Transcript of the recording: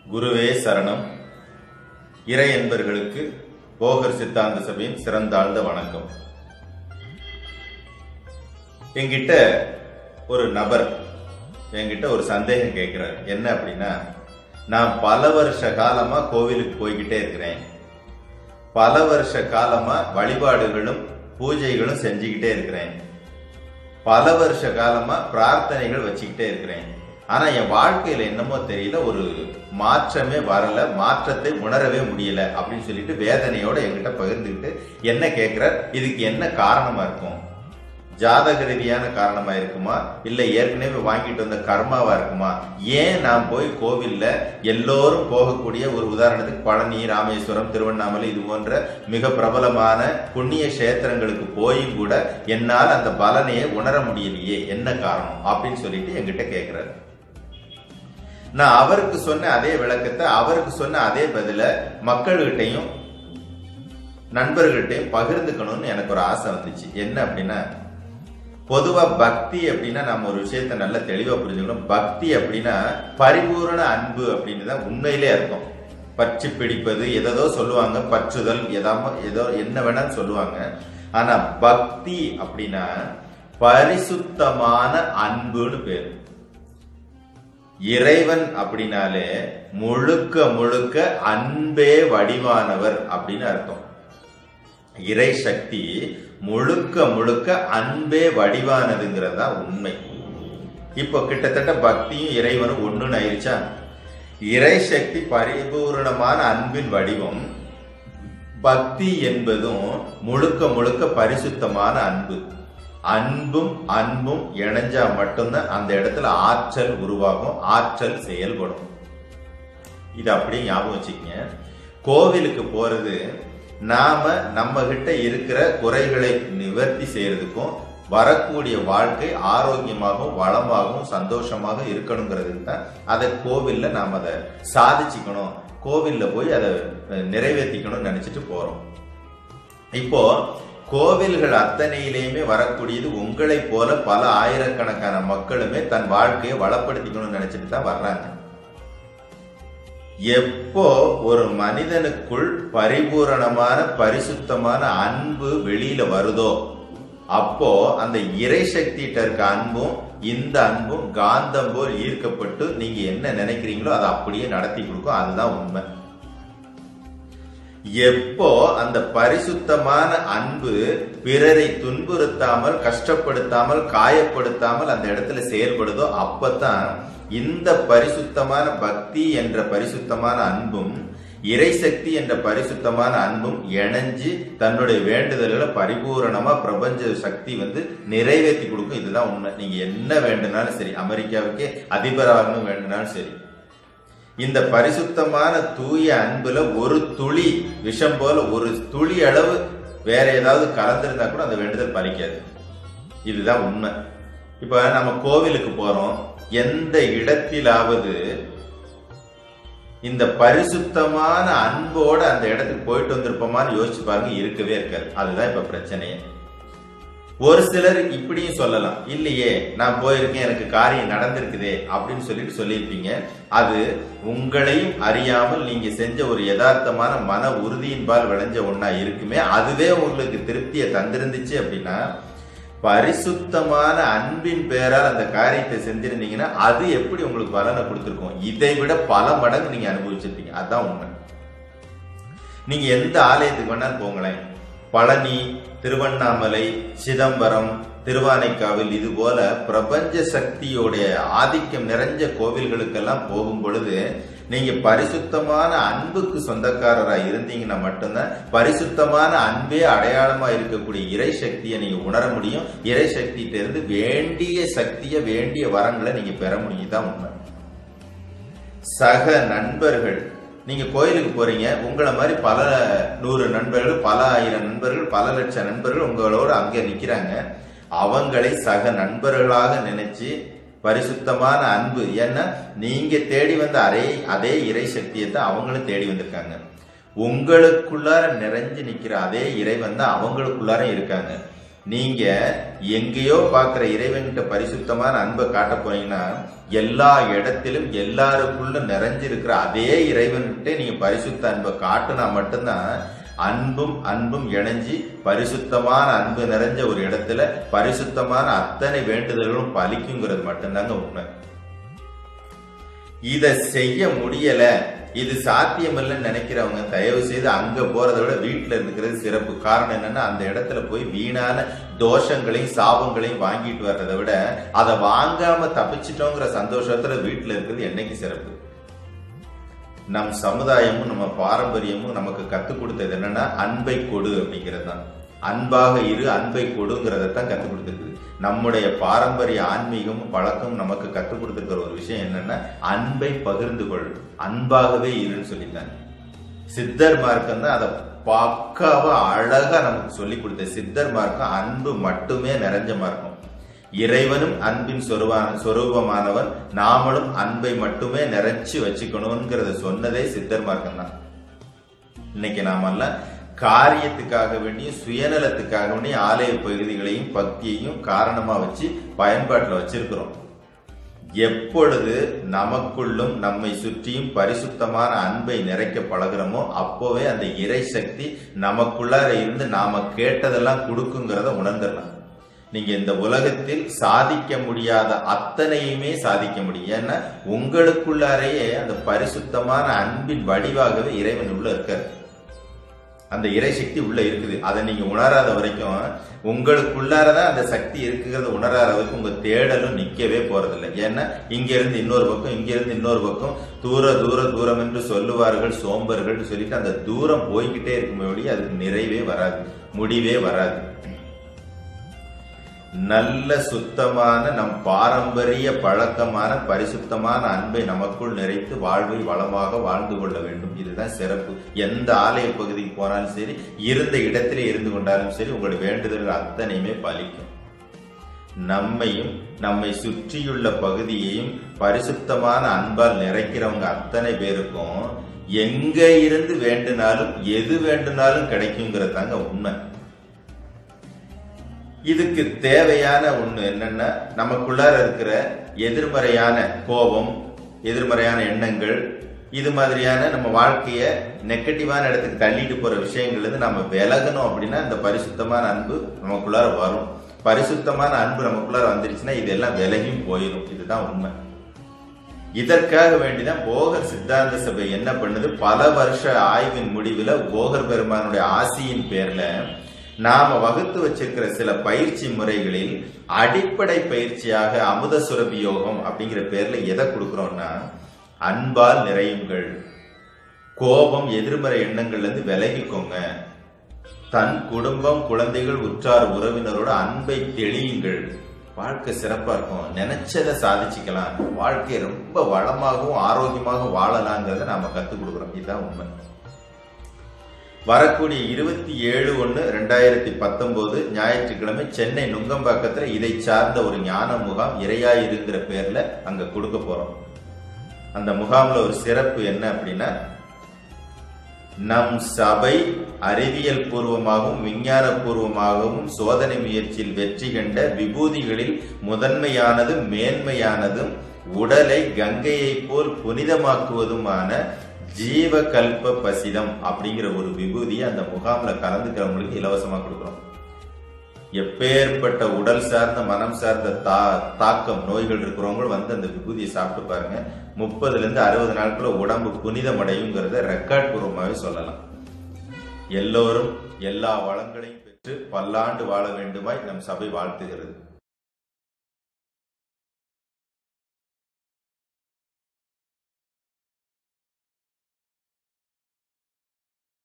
குருவே சரணம் இறை என்பர்களுக்கு போகர் சித்தாந்த சபையின் சிறந்தாழ்ந்த வணக்கம் என்கிட்ட ஒரு நபர் என்கிட்ட ஒரு சந்தேகம் கேட்கிறார் என்ன அப்படின்னா நான் பல வருஷ காலமா கோவிலுக்கு போய்கிட்டே இருக்கிறேன் பல வருஷ காலமா வழிபாடுகளும் பூஜைகளும் செஞ்சுக்கிட்டே இருக்கிறேன் பல வருஷ காலமா பிரார்த்தனைகள் வச்சுக்கிட்டே இருக்கிறேன் ஆனா என் வாழ்க்கையில என்னமோ தெரியல ஒரு மாற்றமே வரல மாற்றத்தை உணரவே முடியல அப்படின்னு சொல்லிட்டு வேதனையோட என்கிட்ட பகிர்ந்துக்கிட்டு என்ன கேட்கிறார் இதுக்கு என்ன காரணமா இருக்கும் ஜாதக ரீதியான காரணமா இருக்குமா இல்ல ஏற்கனவே வாங்கிட்டு வந்த கர்மாவா இருக்குமா ஏன் நான் போய் கோவில்ல எல்லோரும் போகக்கூடிய ஒரு உதாரணத்துக்கு பழனி ராமேஸ்வரம் திருவண்ணாமலை இது போன்ற மிக பிரபலமான புண்ணிய கஷேத்திரங்களுக்கு போயும் கூட என்னால் அந்த பலனையே உணர முடியலையே என்ன காரணம் அப்படின்னு சொல்லிட்டு என்கிட்ட கேட்கிறாரு நான் அவருக்கு சொன்ன அதே விளக்கத்தை அவருக்கு சொன்ன அதே பதில மக்கள்கிட்டையும் நண்பர்கள்ட்டையும் பகிர்ந்துக்கணும்னு எனக்கு ஒரு ஆசை வந்துச்சு என்ன அப்படின்னா பொதுவா பக்தி அப்படின்னா நம்ம ஒரு விஷயத்த நல்லா தெளிவா புரிஞ்சுக்கணும் பக்தி அப்படின்னா பரிபூரண அன்பு அப்படின்னு தான் உண்மையிலே அர்த்தம் பற்று பிடிப்பது எதோ சொல்லுவாங்க பற்றுதல் எதாம ஏதோ என்ன வேணாலும் சொல்லுவாங்க ஆனா பக்தி அப்படின்னா பரிசுத்தமான அன்புன்னு பேரு இறைவன் அப்படின்னாலே முழுக்க முழுக்க அன்பே வடிவானவர் அப்படின்னு அர்த்தம் இறை சக்தி முழுக்க முழுக்க அன்பே வடிவானதுங்கிறது தான் உண்மை இப்போ கிட்டத்தட்ட பக்தியும் இறைவனும் ஒண்ணுன்னு ஆயிடுச்சா இறை சக்தி பரிபூரணமான அன்பின் வடிவம் பக்தி என்பதும் முழுக்க முழுக்க பரிசுத்தமான அன்பு அன்பும் அன்பும் இணைஞ்சா மட்டும்தான் அந்த இடத்துல ஆற்றல் உருவாகும் ஆற்றல் செயல்படும் இது அப்படியே ஞாபகம் வச்சுக்கங்க கோவிலுக்கு போறது நாம நம்ம கிட்ட இருக்கிற குறைகளை நிவர்த்தி செய்யறதுக்கும் வரக்கூடிய வாழ்க்கை ஆரோக்கியமாகவும் வளமாகவும் சந்தோஷமாக இருக்கணுங்கிறதுக்கு தான் அதை கோவில்ல நாம் அதை சாதிச்சுக்கணும் கோவில்ல போய் அதை நிறைவேற்றிக்கணும்னு நினைச்சிட்டு போறோம் இப்போ கோவில்கள் அத்தனையிலையுமே வரக்கூடியது உங்களைப் போல பல ஆயிரக்கணக்கான மக்களுமே தன் வாழ்க்கையை வளப்படுத்திக்கணும்னு நினைச்சிட்டு தான் வர்றாங்க எப்போ ஒரு மனிதனுக்குள் பரிபூரணமான பரிசுத்தமான அன்பு வெளியில வருதோ அப்போ அந்த இறை சக்திகிட்ட இருக்க அன்பும் இந்த அன்பும் காந்தம் போல் ஈர்க்கப்பட்டு நீங்க என்ன நினைக்கிறீங்களோ அதை அப்படியே நடத்தி கொடுக்கும் அதுதான் உண்மை எப்போ அந்த பரிசுத்தமான அன்பு பிறரை துன்புறுத்தாமல் கஷ்டப்படுத்தாமல் காயப்படுத்தாமல் அந்த இடத்துல செயல்படுதோ அப்பதான் இந்த பரிசுத்தமான பக்தி என்ற பரிசுத்தமான அன்பும் இறைசக்தி என்ற பரிசுத்தமான அன்பும் இணைஞ்சு தன்னுடைய வேண்டுதல்களை பரிபூரணமா பிரபஞ்ச சக்தி வந்து நிறைவேற்றி கொடுக்கும் இதுதான் உண்மை நீங்க என்ன வேண்டுனாலும் சரி அமெரிக்காவுக்கே அதிபராகணும் வேண்டுனாலும் சரி இந்த பரிசுத்தமான தூய அன்புல ஒரு துளி விஷம் போல ஒரு துளி அளவு வேற ஏதாவது கலந்திருந்தா கூட அந்த வேண்டுதல் பலிக்காது இதுதான் உண்மை இப்ப நம்ம கோவிலுக்கு போறோம் எந்த இடத்திலாவது இந்த பரிசுத்தமான அன்போட அந்த இடத்துக்கு போயிட்டு வந்திருப்போமான்னு யோசிச்சு பாருங்க இருக்கவே இருக்காது அதுதான் இப்ப பிரச்சனையே ஒரு சிலர் இப்படியும் சொல்லலாம் இல்லையே நான் போயிருக்கேன் எனக்கு காரியம் நடந்திருக்குதே அப்படின்னு சொல்லிட்டு சொல்லியிருப்பீங்க அது உங்களையும் அறியாமல் நீங்க செஞ்ச ஒரு யதார்த்தமான மன உறுதியின்பால் விளைஞ்ச ஒன்னா இருக்குமே அதுவே உங்களுக்கு திருப்தியை தந்திருந்துச்சு அப்படின்னா பரிசுத்தமான அன்பின் பேரால் அந்த காரியத்தை செஞ்சிருந்தீங்கன்னா அது எப்படி உங்களுக்கு பலனை கொடுத்துருக்கும் இதை விட பல மடங்கு நீங்க அனுபவிச்சிருப்பீங்க அதுதான் உண்மை நீங்க எந்த ஆலயத்துக்கு வேணாலும் போங்களேன் பழனி திருவண்ணாமலை சிதம்பரம் திருவானைக்காவில் இது போல பிரபஞ்ச சக்தியோடைய ஆதிக்கம் நிறைஞ்ச கோவில்களுக்கெல்லாம் போகும் பொழுது நீங்க பரிசுத்தமான அன்புக்கு சொந்தக்காரராக இருந்தீங்கன்னா மட்டும்தான் பரிசுத்தமான அன்பே அடையாளமா இருக்கக்கூடிய இறை சக்தியை நீங்க உணர முடியும் இறை சக்திகிட்ட இருந்து வேண்டிய சக்தியை வேண்டிய வரங்களை நீங்க பெற முடியும் தான் உண்மை சக நண்பர்கள் நீங்க கோயிலுக்கு போறீங்க உங்களை மாதிரி பல நூறு நண்பர்கள் பல ஆயிரம் நண்பர்கள் பல லட்சம் நண்பர்கள் உங்களோட அங்க நிக்கிறாங்க அவங்களை சக நண்பர்களாக நினைச்சு பரிசுத்தமான அன்பு ஏன்னா நீங்க தேடி வந்த அதே அதே இறை சக்தியை தான் அவங்களும் தேடி வந்திருக்காங்க உங்களுக்குள்ளார நிறைஞ்சு நிக்கிற அதே இறை வந்து அவங்களுக்குள்ளார இருக்காங்க நீங்க எங்கேயோ பார்க்கிற இறைவன்கிட்ட பரிசுத்தமான அன்பை காட்ட போனீங்கன்னா எல்லா இடத்திலும் எல்லாருக்குள்ள நிறைஞ்சிருக்கிற அதே இறைவன்கிட்ட நீங்க பரிசுத்த அன்பை காட்டுனா மட்டும்தான் அன்பும் அன்பும் இணைஞ்சு பரிசுத்தமான அன்பு நிறைஞ்ச ஒரு இடத்துல பரிசுத்தமான அத்தனை வேண்டுதல்களும் பலிக்குங்கிறது மட்டும்தாங்க உண்மை இத செய்ய முடியல இது சாத்தியமில்லைன்னு நினைக்கிறவங்க தயவு செய்து அங்க போறதை விட வீட்டுல இருக்கிறது சிறப்பு காரணம் என்னன்னா அந்த இடத்துல போய் வீணான தோஷங்களையும் சாபங்களையும் வாங்கிட்டு வர்றதை விட அதை வாங்காம தப்பிச்சிட்டோங்கிற சந்தோஷத்துல வீட்டுல இருக்கிறது என்னைக்கு சிறப்பு நம் சமுதாயமும் நம்ம பாரம்பரியமும் நமக்கு கத்துக் கொடுத்தது என்னன்னா அன்பை கொடு அப்படிங்கிறது தான் அன்பாக இரு அன்பை கொடுங்கிறத தான் கத்துக் கொடுத்துருக்கு நம்முடைய பாரம்பரிய ஆன்மீகமும் பழக்கம் நமக்கு கத்துக் கொடுத்துருக்கிற ஒரு விஷயம் என்னன்னா அன்பை பகிர்ந்து கொள் அன்பாகவே இருன்னு சொல்லித்தாங்க சித்தர் மார்க்கம் தான் அதை பக்காவா அழகா நமக்கு சொல்லி கொடுத்த சித்தர் மார்க்கம் அன்பு மட்டுமே நிறைஞ்ச மார்க்கம் இறைவனும் அன்பின் சொருவான சொரூபமானவன் நாமளும் அன்பை மட்டுமே நிறைச்சு வச்சுக்கணுங்கிறத சொன்னதே சித்தர் மார்க்கம் தான் இன்னைக்கு நாமெல்லாம் காரியத்துக்காக வேண்டியும் சுயநலத்துக்காக வேண்டியும் ஆலய பகுதிகளையும் பக்தியையும் காரணமா வச்சு பயன்பாட்டில் வச்சிருக்கிறோம் எப்பொழுது நமக்குள்ளும் நம்மை சுற்றியும் பரிசுத்தமான அன்பை நிறைக்க பழகிறோமோ அப்போவே அந்த இறை சக்தி நமக்குள்ளார இருந்து நாம கேட்டதெல்லாம் கொடுக்குங்கிறத உணர்ந்துடலாம் நீங்க இந்த உலகத்தில் சாதிக்க முடியாத அத்தனையுமே சாதிக்க முடியும் ஏன்னா உங்களுக்குள்ளாரையே அந்த பரிசுத்தமான அன்பின் வடிவாகவே இறைவன் உள்ள இருக்காரு அந்த இறை சக்தி உள்ள இருக்குது அதை நீங்க உணராத வரைக்கும் உங்களுக்குள்ளாரதான் அந்த சக்தி இருக்குங்கிறத உணராத வரைக்கும் உங்க தேடலும் நிக்கவே போறதில்லை ஏன்னா இங்க இருந்து இன்னொரு பக்கம் இங்க இருந்து இன்னொரு பக்கம் தூர தூர தூரம் என்று சொல்லுவார்கள் சோம்பர்கள் சொல்லிட்டு அந்த தூரம் போய்கிட்டே இருக்குமே ஒழிய அதுக்கு நிறைவே வராது முடிவே வராது நல்ல சுத்தமான நம் பாரம்பரிய பழக்கமான பரிசுத்தமான அன்பை நமக்குள் நிறைத்து வாழ்வை வளமாக வாழ்ந்து கொள்ள வேண்டும் இதுதான் சிறப்பு எந்த ஆலய பகுதிக்கு போனாலும் சரி இருந்த இடத்திலே இருந்து கொண்டாலும் சரி உங்களுடைய வேண்டுதல்கள் அத்தனையுமே பலிக்கும் நம்மையும் நம்மை சுற்றியுள்ள பகுதியையும் பரிசுத்தமான அன்பால் நிறைக்கிறவங்க அத்தனை பேருக்கும் எங்க இருந்து வேண்டுனாலும் எது வேண்டுனாலும் கிடைக்குங்கிறது தாங்க உண்மை இதுக்கு தேவையான ஒண்ணு என்னன்னா நமக்குள்ளார இருக்கிற எதிர்மறையான கோபம் எதிர்மறையான எண்ணங்கள் இது மாதிரியான நம்ம வாழ்க்கைய நெகட்டிவான இடத்துக்கு தள்ளிட்டு போற விஷயங்கள் இருந்து நம்ம விலகணும் அப்படின்னா இந்த பரிசுத்தமான அன்பு நமக்குள்ளார வரும் பரிசுத்தமான அன்பு நமக்குள்ளார வந்துருச்சுன்னா இதெல்லாம் விலகியும் போயிடும் இதுதான் உண்மை இதற்காக வேண்டிதான் போகர் சித்தாந்த சபை என்ன பண்ணுது பல வருஷ ஆய்வின் முடிவுல போகர் பெருமானுடைய ஆசியின் பேர்ல நாம வகுத்து வச்சிருக்கிற சில பயிற்சி முறைகளில் அடிப்படை பயிற்சியாக அமுத சுரபி யோகம் அப்படிங்கிற பேர்ல எதை கொடுக்கிறோம்னா அன்பால் நிறையுங்கள் கோபம் எதிர்மறை எண்ணங்கள்ல இருந்து விலகிக்கோங்க தன் குடும்பம் குழந்தைகள் உற்றார் உறவினரோட அன்பை தெளியுங்கள் வாழ்க்கை சிறப்பா இருக்கும் நினைச்சதை சாதிச்சுக்கலாம் வாழ்க்கையை ரொம்ப வளமாகவும் ஆரோக்கியமாகவும் வாழலாங்கிறத நாம கத்துக் கொடுக்குறோம் இதுதான் உண்மை வரக்கூடிய இருபத்தி ஏழு ஒன்று ரெண்டாயிரத்தி பத்தொன்பது ஞாயிற்றுக்கிழமை சென்னை நுங்கம்பாக்கத்துல இதை சார்ந்த ஒரு ஞான முகாம் இறையாயிருங்கிற பேர்ல அங்க கொடுக்க போறோம் அந்த முகாம்ல ஒரு சிறப்பு என்ன அப்படின்னா நம் சபை அறிவியல் பூர்வமாகவும் விஞ்ஞான பூர்வமாகவும் சோதனை முயற்சியில் வெற்றி கண்ட விபூதிகளில் முதன்மையானதும் மேன்மையானதும் உடலை கங்கையை போல் புனிதமாக்குவதுமான ஜீவகல்ப பசிதம் அப்படிங்கிற ஒரு விபூதியை அந்த முகாம்ல கலந்துக்கிறவங்களுக்கு இலவசமா கொடுக்குறோம் எப்பேற்பட்ட உடல் சார்ந்த மனம் சார்ந்த தா தாக்கம் நோய்கள் இருக்கிறவங்களும் வந்து அந்த விபூதியை சாப்பிட்டு பாருங்க முப்பதுல இருந்து அறுபது நாட்கள உடம்பு புனிதமடையுங்கிறத ரெக்கார்ட் பூர்வமாவே சொல்லலாம் எல்லோரும் எல்லா வளங்களையும் பெற்று பல்லாண்டு வாழ வேண்டுமாய் நம் சபை வாழ்த்துகிறது